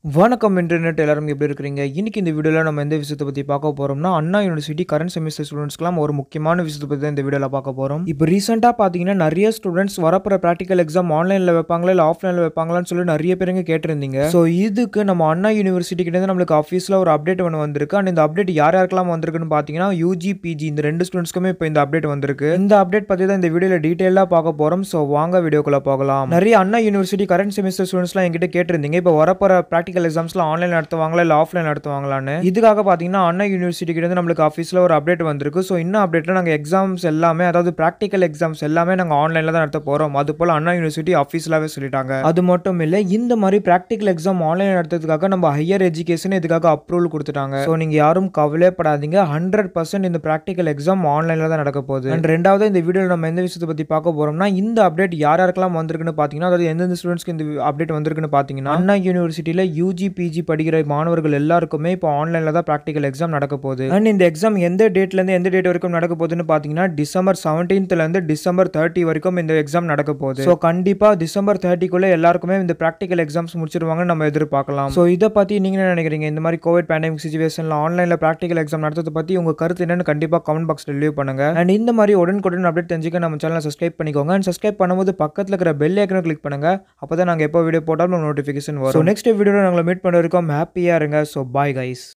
வணக்கம் இன்டர்நெட் எல்லாரும் எப்படி இருக்கிறீங்க இன்னைக்கு இந்த வீடியோவில் நம்ம எந்த விஷயத்தை பற்றி பார்க்க போகிறோம்னா அண்ணா யூனிவர்சிட்டி கரண்ட் செமிஸ்டர் ஸ்டூடெண்ட்ஸ்க்குலாம் ஒரு முக்கியமான விஷயத்தை பற்றி தான் இந்த வீடியோவில் பார்க்க போகிறோம் இப்போ ரீசெண்டாக பார்த்தீங்கன்னா நிறைய ஸ்டூடெண்ட்ஸ் வரப்போகிற ப்ராக்டிக்கல் எக்ஸாம் ஆன்லைனில் வைப்பாங்களா இல்லை ஆஃப்லைனில் வைப்பாங்களான்னு சொல்லி நிறைய பேருங்க கேட்டிருந்தீங்க ஸோ இதுக்கு நம்ம அண்ணா யூனிவர்சிட்டி கிட்ட இருந்து நம்மளுக்கு ஆஃபீஸில் ஒரு அப்டேட் ஒன்று வந்திருக்கு அண்ட் இந்த அப்டேட் யார் யாருக்கெல்லாம் வந்திருக்குன்னு பார்த்தீங்கன்னா யூஜி பிஜி இந்த ரெண்டு ஸ்டூடெண்ட்ஸ்க்குமே இப்போ இந்த அப்டேட் வந்திருக்கு இந்த அப்டேட் பற்றி தான் இந்த வீடியோவில் டீட்டெயிலாக பார்க்க போகிறோம் ஸோ வாங்க வீடியோக்குள்ளே போகலாம் நிறைய அண்ணா யூனிவர்சிட்டி கரண்ட் செமிஸ்டர் ஸ்டூடெண்ட்ஸ்லாம் என்கிட்ட கேட்டிருந்தீங்க இப்போ வரப்போகிற ப்ராக்டிக்கல் எக்ஸாம்ஸ்லாம் ஆன்லைன் நடத்துவாங்களா இல்லை ஆஃப்லைன் நடத்துவாங்களான்னு இதுக்காக பார்த்தீங்கன்னா அண்ணா யூனிவர்சிட்டி கிட்ட இருந்து நம்மளுக்கு ஆஃபீஸில் ஒரு அப்டேட் வந்திருக்கு ஸோ இன்னும் அப்டேட்டில் நாங்கள் எக்ஸாம்ஸ் எல்லாமே அதாவது ப்ராக்டிக்கல் எக்ஸாம்ஸ் எல்லாமே நாங்கள் ஆன்லைனில் தான் நடத்த போகிறோம் அது போல் அண்ணா யூனிவர்சிட்டி ஆஃபீஸிலாகவே சொல்லிட்டாங்க அது மட்டும் இல்லை இந்த மாதிரி ப்ராக்டிக்கல் எக்ஸாம் ஆன்லைன் நடத்துறதுக்காக நம்ம ஹையர் எஜுகேஷன் இதுக்காக அப்ரூவல் கொடுத்துட்டாங்க ஸோ நீங்கள் யாரும் கவலைப்படாதீங்க ஹண்ட்ரட் பர்சன்ட் இந்த ப்ராக்டிக்கல் எக்ஸாம் ஆன்லைனில் தான் நடக்க போகுது அண்ட் ரெண்டாவது இந்த வீடியோவில் நம்ம எந்த விஷயத்தை பற்றி பார்க்க போகிறோம்னா இந்த அப்டேட் யார் யாருக்கெல்லாம் வந்திருக்குன்னு பார்த்தீங்கன்னா அதாவது எந்தெந்த ஸ்டூடெண்ட்ஸ்க்கு இந்த அப்டேட் வந்திருக்குன்னு பார்த்தீங்கன்னா அண்ணா யூனிவர்சிட்டியில் யூஜி பிஜி படிக்கிற மாணவர்கள் எல்லாருக்குமே இப்போ ஆன்லைனில் தான் ப்ராக்டிக்கல் எக்ஸாம் நடக்க போகுது அண்ட் இந்த எக்ஸாம் எந்த டேட்லேருந்து எந்த டேட் வரைக்கும் நடக்க போகுதுன்னு பார்த்தீங்கன்னா டிசம்பர் செவன்டீன்த்லேருந்து டிசம்பர் தேர்ட்டி வரைக்கும் இந்த எக்ஸாம் நடக்க போகுது ஸோ கண்டிப்பாக டிசம்பர் தேர்ட்டிக்குள்ளே எல்லாருக்குமே இந்த ப்ராக்டிக்கல் எக்ஸாம்ஸ் முடிச்சிருவாங்கன்னு நம்ம எதிர்பார்க்கலாம் ஸோ இதை பற்றி நீங்கள் என்ன நினைக்கிறீங்க இந்த மாதிரி கோவிட் பேண்டமிக் சுச்சுவேஷனில் ஆன்லைனில் ப்ராக்டிக்கல் எக்ஸாம் நடத்துறதை பற்றி உங்கள் கருத்து என்னன்னு கண்டிப்பாக கமெண்ட் பாக்ஸில் லீவ் பண்ணுங்க அண்ட் இந்த மாதிரி உடனுக்குடன் அப்டேட் தெரிஞ்சுக்க நம்ம சேனலை சப்ஸ்கிரைப் பண்ணிக்கோங்க அண்ட் சப்ஸ்கிரைப் பண்ணும்போது பக்கத்தில் இருக்கிற பெல் ஐக்கனை கிளிக் பண்ணுங்க அப்போ தான் நாங்கள் எப்போ வீடியோ போட்டாலும் நோட்டிஃபிகேஷன் வரும் ஸோ நெக்ஸ்ட் வீடியோவில் நாங்கள் மீட் பண்ண இருக்கோம் ஹாப்பியாக இருங்க ஸோ பாய் கைஸ்